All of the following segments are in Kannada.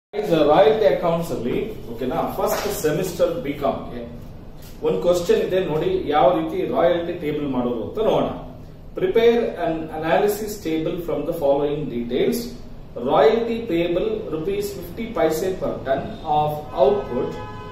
ರಾಯಲ್ಟಿ ಅಕೌಂಟ್ಸ್ ಅಲ್ಲಿ ಓಕೆನಾ ಫಸ್ಟ್ ಸೆಮಿಸ್ಟರ್ ಬಿ ಗೆ ಒಂದು ಕ್ವಶನ್ ಇದೆ ನೋಡಿ ಯಾವ ರೀತಿ ರಾಯಲ್ಟಿ ಟೇಬಲ್ ಮಾಡೋದು ಅಂತ ನೋಡೋಣ prepare an analysis table from the following details royalty payable rupees fifty paise per ton of output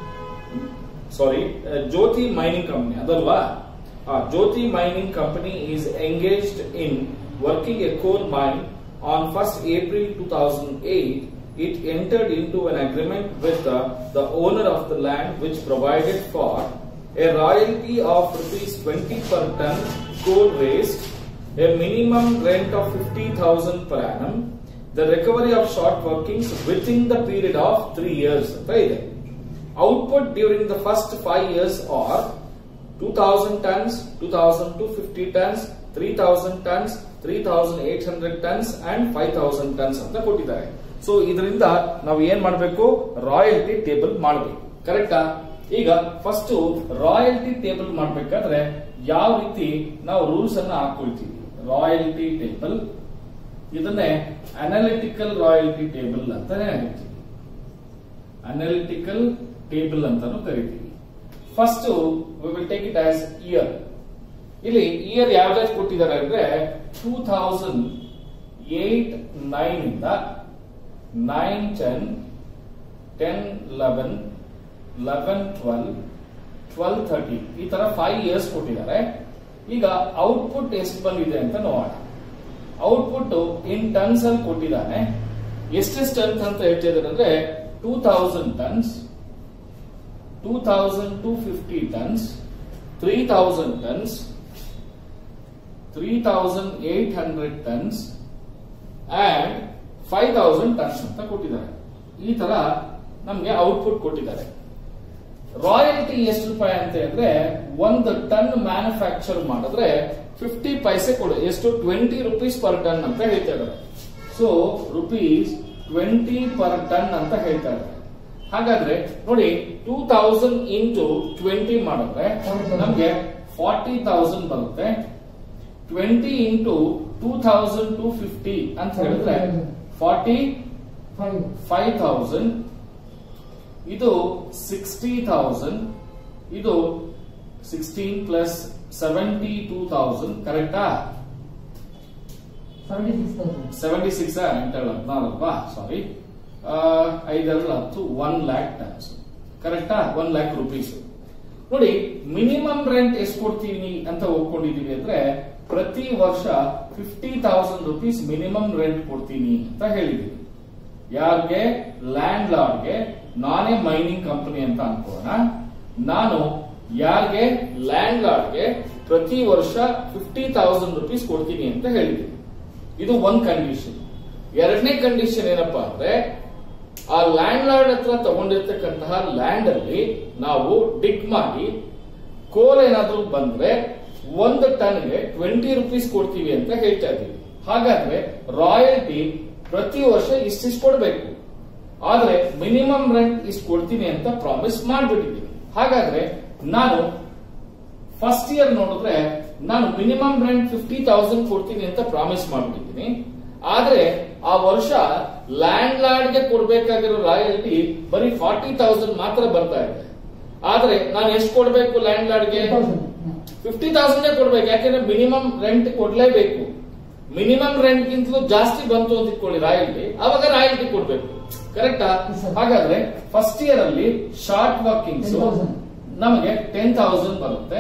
sorry Jyoti mining company ಅದಲ್ವಾ Jyoti mining company is engaged in working a coal mine on first April two thousand eight it entered into an agreement with the, the owner of the land which provided for a royalty of rupees 20 per ton coal waste, a minimum rent of 50,000 per annum, the recovery of short workings within the period of three years. ಅಂತ ಇದೆ. Output during the first five years are 2000 tons, 2250 tons, 3000 tons, 3800 tons and 5000 tons ಅಂತ ಕೊಟ್ಟಿದ್ದಾರೆ ಸೊ ಇದರಿಂದ ನಾವು ಏನ್ ಮಾಡಬೇಕು ರಾಯಲ್ಟಿ ಟೇಬಲ್ ಮಾಡಬೇಕು ಕರೆಕ್ಟಾ ಈಗ ಫಸ್ಟ್ ರಾಯಲ್ಟಿ ಟೇಬಲ್ ಮಾಡಬೇಕಾದ್ರೆ ಯಾವ ರೀತಿ ನಾವು ರೂಲ್ಸ್ ಅನ್ನ ಹಾಕೊಳ್ತೀವಿ ರಾಯಲ್ಟಿ ಟೇಬಲ್ ಇದನ್ನೇ ಅನಾಲಿಟಿಕಲ್ ರಾಯಲ್ಟಿ ಟೇಬಲ್ ಅಂತಾನೆ ಹೇಳ್ತೀವಿ ಅನಾಲಿಟಿಕಲ್ ಟೇಬಲ್ ಅಂತಾನು ಕರಿತೀವಿ first we will take it as year ಇಲ್ಲಿ ಇಯರ್ ಯಾವ್ದಾದ್ರು ಕೊಟ್ಟಿದ್ದಾರೆ ಅಂದ್ರೆ ಟೂ ಥೌಸಂಡ್ ಏಟ್ ನೈನ್ ಇಂದ nine ten ten eleven eleven twelve twelve thirty ಈ ತರ ಫೈವ್ ಇಯರ್ಸ್ ಕೊಟ್ಟಿದ್ದಾರೆ ಈಗ ಔಟ್ಪುಟ್ ಎಷ್ಟು ಬಂದಿದೆ ಅಂತ ನೋಡೋಣ ಔಟ್ಪುಟ್ ಇನ್ ಟನ್ಸ್ ಅಲ್ಲಿ ಕೊಟ್ಟಿದ್ದಾನೆ ಎಷ್ಟೆಷ್ಟು ಟನ್ಸ್ ಅಂತ ಹೇಳ್ತಿದ್ದಾರೆ ಅಂದ್ರೆ two thousand tons two thousand two fifty tons three thousand tons three thousand eight hundred tons and five thousand tons ಅಂತ ಕೊಟ್ಟಿದ್ದಾರೆ ಈ ತರ ನಮ್ಗೆ ಔಟ್ಪುಟ್ ಕೊಟ್ಟಿದ್ದಾರೆ ರಾಯಲ್ಟಿ ಎಷ್ಟು ರೂಪಾಯಿ ಅಂತ ಹೇಳಿದ್ರೆ ಒಂದು ಟನ್ ಮ್ಯಾನುಫ್ಯಾಕ್ಚರ್ ಮಾಡಿದ್ರೆ ಫಿಫ್ಟಿ ಪೈಸೆ ಕೊಡು ಎಷ್ಟು ಟ್ವೆಂಟಿ ರುಪೀಸ್ ಪರ್ ಟನ್ ಅಂತ ಹೇಳ್ತಾ ಇದ್ದಾರೆ so rupees twenty per ton ಅಂತ ಹೇಳ್ತಾ ಇದ್ದಾರೆ ಹಾಗಾದ್ರೆ ನೋಡಿ ಟೂ ತೌಸಂಡ್ ಇಂಟು ಟ್ವೆಂಟಿ ಮಾಡಿದ್ರೆ ನಮ್ಗೆ ಫಾರ್ಟಿ ತೌಸಂಡ್ ಬರುತ್ತೆ twenty into two thousand two fifty ಅಂತ ಹೇಳಿದ್ರೆ ಫಾರ್ಟಿ ಫೈವ್ ಥೌಸಂಡ್ ಇದು ಸಿಕ್ಸ್ಟಿ ಥೌಸಂಡ್ ಇದು sixteen plus seventy two thousand ಕರೆಕ್ಟಾ ಸೆವೆಂಟಿ ಸಿಕ್ಸ್ ಎಂಟರಲ್ಲಿ ಹದಿನಾರಲ್ವಾ ಸಾರಿ ಐದರಲ್ಲಿ ಹತ್ತು ಒನ್ ಲ್ಯಾಕ್ ಟನ್ಸ್ ಕರೆಕ್ಟಾ ಒನ್ ಲ್ಯಾಕ್ ರುಪೀಸ್ ನೋಡಿ ಮಿನಿಮಮ್ ರೆಂಟ್ ಎಷ್ಟು ಕೊಡ್ತೀವಿ ಅಂತ ಒಪ್ಕೊಂಡಿದೀವಿ ಅಂದ್ರೆ ಪ್ರತಿ ವರ್ಷ fifty thousand rupees minimum rent ಕೊಡ್ತೀನಿ ಅಂತ ಹೇಳಿದೀವಿ ಯಾರಿಗೆ ಲ್ಯಾಂಡ್ ಲಾರ್ಡ್ಗೆ ನಾನೇ ಮೈನಿಂಗ್ ಕಂಪನಿ ಅಂತ ಅನ್ಕೋಣ ನಾನು ಯಾರಿಗೆ ಲ್ಯಾಂಡ್ ಲಾರ್ಡ್ಗೆ ಪ್ರತಿ ವರ್ಷ ಫಿಫ್ಟಿ ತೌಸಂಡ್ ರುಪೀಸ್ ಕೊಡ್ತೀನಿ ಅಂತ ಹೇಳಿದ್ದೀನಿ ಇದು ಒಂದ್ ಕಂಡೀಷನ್ ಎರಡನೇ ಕಂಡೀಷನ್ ಏನಪ್ಪಾ ಅಂದ್ರೆ ಆ ಲ್ಯಾಂಡ್ ಲಾರ್ಡ್ ಹತ್ರ ತಗೊಂಡಿರ್ತಕ್ಕಂತಹ ಲ್ಯಾಂಡ್ ಅಲ್ಲಿ ನಾವು ಡಿಗ್ ಮಾಡಿ ಕೋಲ್ ಏನಾದ್ರೂ ಬಂದ್ರೆ ಒಂದು ಟನ್ಗೆ ಟ್ವೆಂಟಿ ರುಪೀಸ್ ಕೊಡ್ತೀವಿ ಅಂತ ಹೇಳ್ತಾ ಇದ್ದೀವಿ ಹಾಗಾದ್ರೆ ರಾಯಲ್ಟಿ ಪ್ರತಿ ವರ್ಷ ಇಷ್ಟಿಷ್ಟು ಕೊಡಬೇಕು ಆದ್ರೆ ಮಿನಿಮಮ್ ರೆಂಟ್ ಇಷ್ಟು ಕೊಡ್ತೀನಿ ಅಂತ ಪ್ರಾಮಿಸ್ ಮಾಡ್ಬಿಟ್ಟಿದ್ದೀನಿ ಹಾಗಾದ್ರೆ ನಾನು ಫಸ್ಟ್ ಇಯರ್ ನೋಡಿದ್ರೆ ನಾನು ಮಿನಿಮಮ್ ರೆಂಟ್ ಫಿಫ್ಟಿ ತೌಸಂಡ್ ಕೊಡ್ತೀನಿ ಅಂತ ಪ್ರಾಮಿಸ್ ಮಾಡ್ಬಿಟ್ಟಿದ್ದೀನಿ ಆದ್ರೆ ಆ ವರ್ಷ ಲ್ಯಾಂಡ್ ಲಾರ್ಡ್ಗೆ ಕೊಡ್ಬೇಕಾಗಿರೋ ರಾಯಲ್ಟಿ ಬರೀ ಫಾರ್ಟಿ ತೌಸಂಡ್ ಮಾತ್ರ ಬರ್ತಾ ಇದೆ ಆದ್ರೆ ನಾನು ಎಷ್ಟು ಕೊಡ್ಬೇಕು ಲ್ಯಾಂಡ್ ಲಾರ್ಡ್ಗೆ ಫಿಫ್ಟಿ ತೌಸಂಡ್ ಕೊಡ್ಬೇಕು ಯಾಕಂದ್ರೆ ಮಿನಿಮಮ್ ರೆಂಟ್ ಕೊಡ್ಲೇಬೇಕು ಮಿನಿಮಮ್ ರೆಂಟ್ ಗಿಂತಲೂ ಜಾಸ್ತಿ ಬಂತು ಅಂತ ಇಟ್ಕೊಳ್ಳಿ ರಾಯಲ್ಟಿ ಅವಾಗ ರಾಯಲ್ಟಿ ಕೊಡ್ಬೇಕು ಕರೆಕ್ಟಾ ಹಾಗಾದ್ರೆ ಫಸ್ಟ್ ಇಯರ್ ಅಲ್ಲಿ ಶಾರ್ಟ್ ವರ್ಕಿಂಗ್ಸ್ ನಮಗೆ ಟೆನ್ ತೌಸಂಡ್ ಬರುತ್ತೆ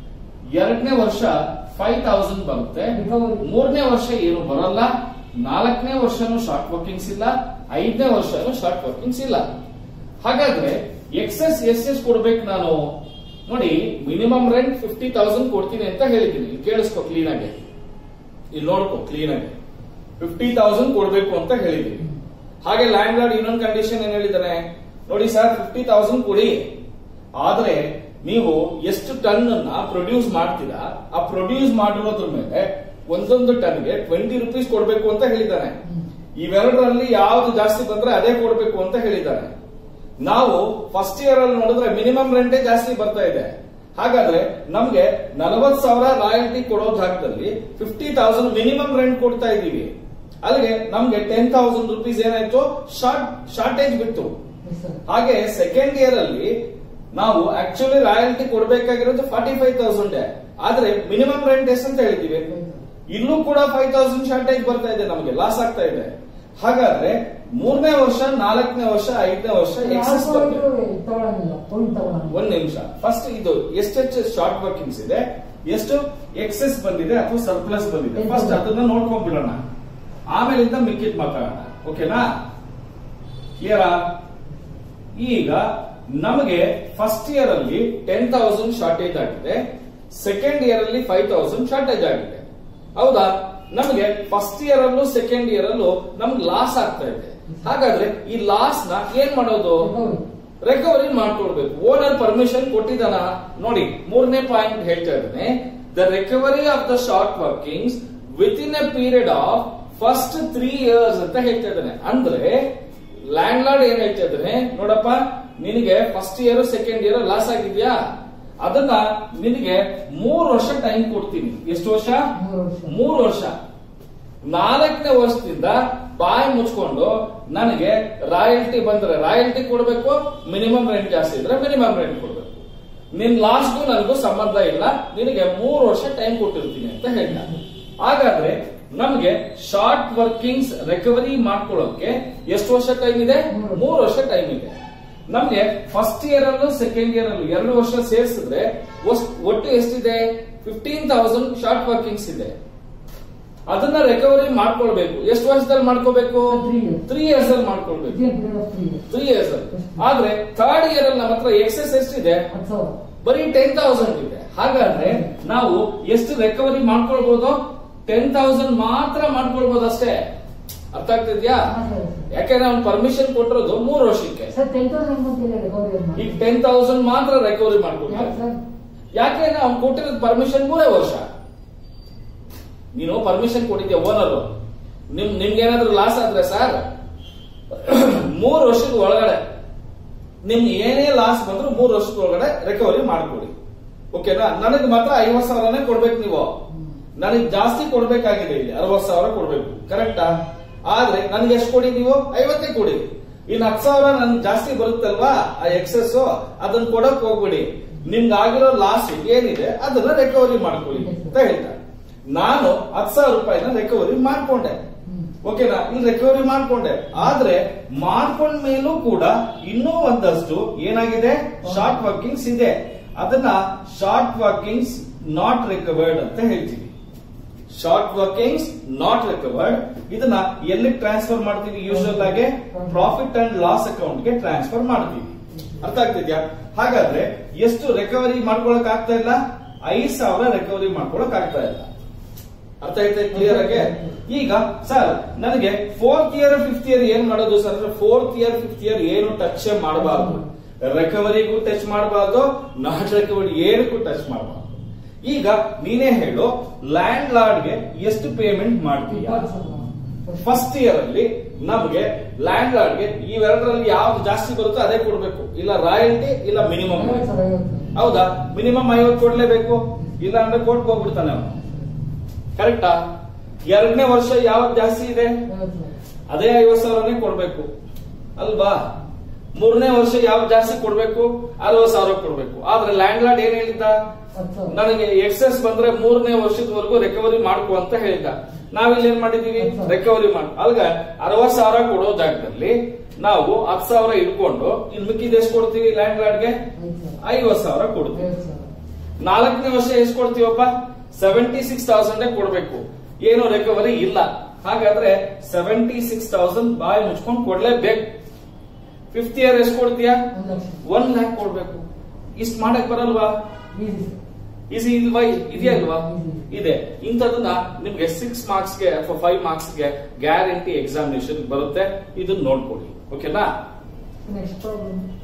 ಎರಡನೇ ವರ್ಷ ಫೈವ್ ತೌಸಂಡ್ ಬರುತ್ತೆ ಮೂರನೇ ವರ್ಷ ಏನು ಬರಲ್ಲ ನಾಲ್ಕನೇ ವರ್ಷನೂ ಶಾರ್ಟ್ ವರ್ಕಿಂಗ್ಸ್ ಇಲ್ಲ ಐದನೇ ವರ್ಷನೂ ಶಾರ್ಟ್ ವರ್ಕಿಂಗ್ಸ್ ಇಲ್ಲ ಹಾಗಾದ್ರೆ ಎಕ್ಸೆಸ್ ಎಸ್ ಎಸ್ ಕೊಡ್ಬೇಕು ನಾನು ನೋಡಿ ಮಿನಿಮಮ್ ರೆಂಟ್ ಫಿಫ್ಟಿ ತೌಸಂಡ್ ಕೊಡ್ತೀನಿ ಅಂತ ಹೇಳಿದ್ದೀನಿ ಇಲ್ಲಿ ಕೇಳಿಸ್ಕೊ ಕ್ಲೀನ್ ಆಗಿ ಇಲ್ಲಿ ನೋಡ್ಕೊ ಕ್ಲೀನ್ ಆಗಿ ಫಿಫ್ಟಿ ತೌಸಂಡ್ ಕೊಡ್ಬೇಕು ಅಂತ ಹೇಳಿದೀನಿ ಹಾಗೆ ಲ್ಯಾಂಡ್ ಲಾರ್ಡ್ ಇನ್ನೊಂದು ಕಂಡೀಷನ್ ಏನ್ ಹೇಳಿದಾನೆ ನೋಡಿ ಸರ್ ಫಿಫ್ಟಿ ತೌಸಂಡ್ ಕೊಡಿ ಆದ್ರೆ ನೀವು ಎಷ್ಟು ಟನ್ ಅನ್ನ ಪ್ರೊಡ್ಯೂಸ್ ಮಾಡ್ತೀರಾ ಆ ಪ್ರೊಡ್ಯೂಸ್ ಮಾಡಿರೋದ್ರ ಮೇಲೆ ಒಂದೊಂದು ಟನ್ಗೆ ಟ್ವೆಂಟಿ ರುಪೀಸ್ ಕೊಡ್ಬೇಕು ಅಂತ ಹೇಳಿದ್ದಾನೆ ಇವೆರಡರಲ್ಲಿ ಯಾವ್ದು ಜಾಸ್ತಿ ಬಂದ್ರೆ ಅದೇ ಕೊಡ್ಬೇಕು ಅಂತ ಹೇಳಿದ್ದಾನೆ ನಾವು ಫಸ್ಟ್ ಇಯರ್ ಅಲ್ಲಿ ನೋಡಿದ್ರೆ ಮಿನಿಮಮ್ ರೆಂಟೇ ಜಾಸ್ತಿ ಬರ್ತಾ ಇದೆ ಹಾಗಾದ್ರೆ ನಮ್ಗೆ ನಲವತ್ ಸಾವಿರ ರಾಯಲ್ಟಿ ಕೊಡೋ ಜಾಗದಲ್ಲಿ ಫಿಫ್ಟಿ ತೌಸಂಡ್ ಮಿನಿಮಮ್ ರೆಂಟ್ ಕೊಡ್ತಾ ಇದೀವಿ ಅಲ್ಲಿಗೆ ನಮ್ಗೆ ಟೆನ್ ತೌಸಂಡ್ ರುಪೀಸ್ ಏನಾಯ್ತು ಶಾರ್ಟ್ ಶಾರ್ಟೇಜ್ ಬಿತ್ತು Yes, sir. ಹಾಗೆ ಸೆಕೆಂಡ್ ಇಯರ್ ಅಲ್ಲಿ ನಾವು ಆಕ್ಚುಲಿ ರಾಯಲ್ಟಿ ಕೊಡ್ಬೇಕಾಗಿರೋದು ಫಾರ್ಟಿ ಫೈವ್ ತೌಸಂಡ್ ಆದ್ರೆ ಮಿನಿಮಮ್ ರೆಂಟ್ ಎಷ್ಟು ಅಂತ ಹೇಳಿದೀವಿ ಇಲ್ಲೂ ಕೂಡ ಫೈವ್ ತೌಸಂಡ್ ಶಾರ್ಟೇಜ್ ಬರ್ತಾ ಇದೆ ನಮಗೆ ಲಾಸ್ ಆಗ್ತಾ ಇದೆ ಹಾಗಾದ್ರೆ ಮೂರನೇ ವರ್ಷ ನಾಲ್ಕನೇ ವರ್ಷ ಐದನೇ ವರ್ಷ ಎಕ್ಸಸ್ ಯಾವ ಬರ್ತದೆ point ತಗೊಳಂಗಿಲ್ಲ ಪಾಯಿಂಟ್ ತಗೊಳಂಗಿಲ್ಲ ಒಂದ್ ನಿಮಿಷ ಫಸ್ಟ್ ಇದು ಎಷ್ಟೆಷ್ಟು ಶಾರ್ಟ್ ವರ್ಕಿಂಗ್ಸ್ ಇದೆ ಎಷ್ಟು ಎಕ್ಸೆಸ್ ಬಂದಿದೆ ಅಥವಾ ಸರ್ಪ್ಲಸ್ ಬಂದಿದೆ ಫಸ್ಟ್ ಅದನ್ನ ನೋಡ್ಕೊಂಡ್ಬಿಡೋಣ ಆಮೇಲಿಂದ ಮಿಕ್ಕಿದ್ ಮಾತಾಡೋಣ ಓಕೆನಾ ಕ್ಲಿಯರಾ ಈಗ ನಮಗೆ ಫಸ್ಟ್ ಇಯರ್ ಅಲ್ಲಿ ಟೆನ್ ತೌಸಂಡ್ ಶಾರ್ಟೇಜ್ ಆಗಿದೆ ಸೆಕೆಂಡ್ ಇಯರ್ ಅಲ್ಲಿ ಫೈವ್ ತೌಸಂಡ್ ಶಾರ್ಟೇಜ್ ಆಗಿದೆ ಹೌದಾ ನಮಗೆ ಫಸ್ಟ್ ಇಯರ್ ಅಲ್ಲೂ ಸೆಕೆಂಡ್ ಇಯರ್ ಅಲ್ಲೂ ನಮ್ಗೆ ಲಾಸ್ ಆಗ್ತಾ ಇದೆ ಹಾಗಾದ್ರೆ ಈ ಲಾಸ್ ನ ಏನ್ ಮಾಡೋದು Recovery. ರಿಕವರಿ ಮಾಡ್ಕೊಳ್ಬೇಕು ಓನರ್ ಪರ್ಮಿಷನ್ ಕೊಟ್ಟಿದ್ದಾನ ನೋಡಿ ಮೂರನೇ ಪಾಯಿಂಟ್ ಹೇಳ್ತಾ ಇದ್ದೇನೆ the recovery of the short workings within a period of first three years ಅಂತ ಹೇಳ್ತಾ ಇದ್ದಾನೆ ಅಂದ್ರೆ ಲ್ಯಾಂಡ್ ಲಾರ್ಡ್ ಏನ್ ಹೇಳ್ತಾ ಇದ್ದಾನೆ ನೋಡಪ್ಪ ನಿನಗೆ first year second year loss ಆಗಿದ್ಯಾ ಅದನ್ನ ನಿನಗೆ ಮೂರು ವರ್ಷ ಟೈಮ್ ಕೊಡ್ತೀನಿ ಎಷ್ಟು ವರ್ಷ ಮೂರು ವರ್ಷ. ಮೂರು ವರ್ಷ ನಾಲ್ಕನೇ ವರ್ಷದಿಂದ ಬಾಯಿ ಮುಚ್ಕೊಂಡು ನನಗೆ ರಾಯಲ್ಟಿ ಬಂದ್ರೆ ರಾಯಲ್ಟಿ ಕೊಡಬೇಕು ಮಿನಿಮಮ್ ರೆಂಟ್ ಜಾಸ್ತಿ ಇದ್ರೆ ಮಿನಿಮಮ್ ರೆಂಟ್ ಕೊಡಬೇಕು ನಿನ್ ಲಾಸ್ಗೂ ನನಗೂ ಸಂಬಂಧ ಇಲ್ಲ ನಿನಗೆ ಮೂರು ವರ್ಷ ಟೈಮ್ ಕೊಟ್ಟಿರ್ತೀನಿ ಅಂತ ಹೇಳ್ದ ಹಾಗಾದ್ರೆ ನಮಗೆ ಶಾರ್ಟ್ ವರ್ಕಿಂಗ್ಸ್ ರಿಕವರಿ ಮಾಡ್ಕೊಳ್ಳೋಕೆ ಎಷ್ಟು ವರ್ಷ ಟೈಮ್ ಇದೆ ಮೂರು. ಮೂರು ವರ್ಷ ಟೈಮ್ ಇದೆ ನಮ್ಗೆ ಫಸ್ಟ್ ಇಯರ್ ಅಲ್ಲೂ ಸೆಕೆಂಡ್ ಇಯರ್ ಅಲ್ಲೂ ಎರಡು ವರ್ಷ ಸೇರಿಸಿದ್ರೆ ಒಟ್ಟು ಎಷ್ಟಿದೆ ಫಿಫ್ಟೀನ್ ತೌಸಂಡ್ ಶಾರ್ಟ್ ವರ್ಕಿಂಗ್ಸ್ ಇದೆ ಅದನ್ನ ರಿಕವರಿ ಮಾಡ್ಕೊಳ್ಬೇಕು ಎಷ್ಟು ವರ್ಷದಲ್ಲಿ ಮಾಡ್ಕೋಬೇಕು Three years. ತ್ರೀ ಇಯರ್ಸ್ ಅಲ್ಲಿ ಮಾಡ್ಕೊಳ್ಬೇಕು Within period of three years. Three years ಅಲ್ಲಿ ಆದ್ರೆ ಥರ್ಡ್ ಇಯರ್ ಅಲ್ಲಿ ನಮ್ಮ ಹತ್ರ ಎಕ್ಸೆಸ್ ಎಷ್ಟಿದೆ ಹತ್ತು ಸಾವಿರ. ಬರೀ ಟೆನ್ ತೌಸಂಡ್ ಇದೆ ಹಾಗಾದ್ರೆ ನಾವು ಎಷ್ಟು ರಿಕವರಿ ಮಾಡ್ಕೊಳ್ಬಹುದು ಟೆನ್ ತೌಸಂಡ್ ಮಾತ್ರ ಮಾಡ್ಕೊಳ್ಬಹುದು ಅಷ್ಟೇ ಅರ್ಥ ಆಗ್ತಿದ್ಯಾ ಹಾ, ಸರ್. ಯಾಕಂದ್ರೆ ಅವ್ನು ಪರ್ಮಿಷನ್ ಕೊಟ್ಟಿರೋದು ಮೂರು ವರ್ಷಕ್ಕೆ ಸರ್ ಟೆನ್ ತೌಸಂಡ್ ಅಂತ ರಿಕವರಿ ಈಗ ಟೆನ್ ತೌಸಂಡ್ ಮಾತ್ರ ರಿಕವರಿ ಮಾಡ್ಕೊಳ್ತಾರೆ ಯಾಕೆ ಸರ್ ಯಾಕೆಂದ್ರೆ ಅವ್ನು ಕೊಟ್ಟಿರೋದು ಪರ್ಮಿಷನ್ ಮೂರೇ ವರ್ಷ ನೀನು ಪರ್ಮಿಷನ್ ಕೊಟ್ಟಿದ್ಯಾ ಓನರ್ ನಿಮ್ ನಿಮ್ಗೇನಾದ್ರೂ ಲಾಸ್ ಆದ್ರೆ ಸರ್ ಮೂರು ವರ್ಷದ ಒಳಗಡೆ ನಿಮ್ಗೆ ಏನೇ ಲಾಸ್ ಬಂದ್ರು ಮೂರು ವರ್ಷದ ಒಳಗಡೆ ರಿಕವರಿ ಮಾಡ್ಕೊಡಿ ಓಕೆನಾ ನನಗೆ ಮಾತ್ರ ಐವತ್ ಸಾವಿರನೇ ಕೊಡ್ಬೇಕು ನೀವು ನನಗೆ ಜಾಸ್ತಿ ಕೊಡ್ಬೇಕಾಗಿದೆ ಇಲ್ಲಿ ಅರವತ್ ಸಾವಿರ ಕೊಡ್ಬೇಕು ಕರೆಕ್ಟಾ ಆದ್ರೆ ನನಗೆ ಎಷ್ಟು ಕೊಡಿ ನೀವು ಐವತ್ತೇ ಕೊಡಿ ಇನ್ನು ಹತ್ತು ಸಾವಿರ ನನ್ಗೆ ಜಾಸ್ತಿ ಬರುತ್ತಲ್ವಾ ಆ ಎಕ್ಸೆಸ್ ಅದನ್ನ ಕೊಡಕ್ ಹೋಗ್ಬಿಡಿ ನಿಮ್ಗೆ ಆಗಿರೋ ಲಾಸ್ ಏನಿದೆ ಅದನ್ನ ರಿಕವರಿ ಮಾಡ್ಕೊಳ್ಳಿ ಅಂತ ಹೇಳ್ತಾರೆ ನಾನು ಹತ್ತು ಸಾವಿರ ರೂಪಾಯಿನ ರಿಕವರಿ ಮಾಡ್ಕೊಂಡೆ ಹ್ಮ್. ಓಕೆನಾ ಇಲ್ಲಿ ರಿಕವರಿ ಮಾಡ್ಕೊಂಡೆ ಆದ್ರೆ ಮಾಡ್ಕೊಂಡ ಮೇಲೂ ಕೂಡ ಇನ್ನೂ ಒಂದಷ್ಟು ಏನಾಗಿದೆ ಶಾರ್ಟ್ ವರ್ಕಿಂಗ್ಸ್ ಇದೆ ಅದನ್ನ ಶಾರ್ಟ್ ವರ್ಕಿಂಗ್ಸ್ ನಾಟ್ ರಿಕವರ್ಡ್ ಅಂತ ಹೇಳ್ತೀವಿ ಶಾರ್ಟ್ ವರ್ಕಿಂಗ್ಸ್ ನಾಟ್ ರಿಕವರ್ಡ್ ಇದನ್ನ ಎಲ್ಲಿ ಟ್ರಾನ್ಸ್ಫರ್ ಮಾಡ್ತೀವಿ ಯೂಶುವಲ್ ಆಗಿ ಪ್ರಾಫಿಟ್ ಅಂಡ್ ಲಾಸ್ ಅಕೌಂಟ್ ಗೆ ಟ್ರಾನ್ಸ್ಫರ್ ಮಾಡ್ತೀವಿ ಅರ್ಥ ಆಗ್ತಿದ್ಯಾ ಹಾಗಾದ್ರೆ ಎಷ್ಟು ರಿಕವರಿ ಮಾಡ್ಕೊಳಕ್ ಆಗ್ತಾ ಇಲ್ಲ ಐದ್ ಸಾವಿರ ರಿಕವರಿ ಮಾಡ್ಕೊಳಕ್ ಆಗ್ತಾ ಇಲ್ಲ ಅರ್ಥ ಆಯ್ತಾ ಕ್ಲಿಯರ್ ಆಗಿ ಈಗ ಸರ್ ನನಗೆ ಫೋರ್ತ್ ಇಯರ್ ಫಿಫ್ತ್ ಇಯರ್ ಏನ್ ಮಾಡೋದು ಸರ್ ಅಂದ್ರೆ ಫೋರ್ತ್ ಇಯರ್ ಫಿಫ್ತ್ ಇಯರ್ ಏನು ಟಚ್ ಮಾಡಬಾರ್ದು ರಿಕವರಿಗೂ ಟಚ್ ಮಾಡಬಾರ್ದು ನಾಟ್ ರಿಕವರಿ ಏನಕ್ಕೂ ಟಚ್ ಮಾಡಬಾರ್ದು ಈಗ ನೀನೇ ಹೇಳು ಲ್ಯಾಂಡ್ ಲಾರ್ಡ್ಗೆ ಎಷ್ಟು ಪೇಮೆಂಟ್ ಮಾಡ್ತೀಯ ಇಪ್ಪತ್ತು ಸಾವಿರ. ಫಸ್ಟ್ ಇಯರ್ ಅಲ್ಲಿ ನಮಗೆ ಲ್ಯಾಂಡ್ ಲಾರ್ಡ್ಗೆ ಇವೆರಡರಲ್ಲಿ ಯಾವ್ದು ಜಾಸ್ತಿ ಬರುತ್ತೋ ಅದೇ ಕೊಡ್ಬೇಕು ಇಲ್ಲ ರಾಯಲ್ಟಿ ಇಲ್ಲ ಮಿನಿಮಮ್ ಐವತ್ತು ಸಾವಿರ, ಐವತ್ತು ಸಾವಿರ. ಹೌದಾ ಮಿನಿಮಮ್ ಐವತ್ತು ಕೊಡ್ಲೇಬೇಕು ಇಲ್ಲ ಅಂದ್ರೆ ಕೋರ್ಟ್ ಹೋಗ್ಬಿಡ್ತಾನೆ ಅವನು ಕರೆಕ್ಟಾ ಎರಡನೇ ವರ್ಷ ಯಾವ್ದು ಜಾಸ್ತಿ ಇದೆ ಐವತ್ತು ಸಾವಿರ. ಅದೇ ಐವತ್ ಸಾವಿರನೇ ಕೊಡ್ಬೇಕು ಅಲ್ವಾ ಮೂರನೇ ವರ್ಷ ಯಾವ್ದು ಜಾಸ್ತಿ ಕೊಡ್ಬೇಕು ಅರವತ್ ಸಾವಿರ ಕೊಡ್ಬೇಕು ಆದ್ರೆ ಲ್ಯಾಂಡ್ ಲಾರ್ಡ್ ಏನ್ ಹೇಳಿದ್ದ ಹತ್ತು ಸಾವಿರ. ನನಗೆ ಎಕ್ಸೆಸ್ ಬಂದ್ರೆ ಮೂರನೇ ವರ್ಷದವರೆಗೂ ರಿಕವರಿ ಮಾಡ್ಕೊ ಅಂತ ಹೇಳಿದ್ದ ನಾವಿಲ್ಲಿ ಏನ್ ಮಾಡಿದೀವಿ ರಿಕವರಿ ಮಾಡ್ ಅಲ್ಗ ಅರವತ್ ಸಾವಿರ ಕೊಡೋ ಜಾಗದಲ್ಲಿ ನಾವು ಹತ್ತು ಸಾವಿರ ಇಟ್ಕೊಂಡು ಇನ್ ಮಿಕ್ಕಿದ ಎಷ್ಟು ಕೊಡ್ತೀವಿ ಲ್ಯಾಂಡ್ ಲಾರ್ಡ್ಗೆ ಐದು ಸಾವಿರ. ಐವತ್ ಸಾವಿರ ಕೊಡ್ತೀವಿ ಐವತ್ತು ಸಾವಿರ. ನಾಲ್ಕನೇ ವರ್ಷ ಎಷ್ಟು ಕೊಡ್ತೀವಪ್ಪ ಸೆವೆಂಟಿ ಸಿಕ್ಸ್ ತೌಸಂಡ್ ಕೊಡ್ಬೇಕು ಏನು ರಿಕವರಿ ಇಲ್ಲ ಹಾಗಾದ್ರೆ ಸೆವೆಂಟಿ ಸಿಕ್ಸ್ ತೌಸಂಡ್ ಬಾಯಿ ಮುಚ್ಕೊಂಡು ಕೊಡ್ಲೇಬೇಕು ಫಿಫ್ತ್ ಇಯರ್ ಎಷ್ಟು ಕೊಡ್ತೀಯಾ ಒಂದು ಲಕ್ಷ. ಒನ್ ಲ್ಯಾಕ್ ಕೊಡ್ಬೇಕು ಇಷ್ಟ ಮಾಡಕ್ ಬರಲ್ವಾ Easy ಸರ್. ಈಸಿ ಇಲ್ವಾ ಇದೆಯಾ ಇಲ್ವಾ Easy. ಇದೆ ಇಂಥದನ್ನ ನಿಮ್ಗೆ ಸಿಕ್ಸ್ ಮಾರ್ಕ್ಸ್ ಗೆ ಅಥವಾ ಫೈವ್ ಮಾರ್ಕ್ಸ್ ಗೆ ಗ್ಯಾರಂಟಿ ಎಕ್ಸಾಮಿನೇಷನ್ ಬರುತ್ತೆ ಇದನ್ನ ನೋಡ್ಕೊಳ್ಳಿ ಓಕೆನಾ Next problem.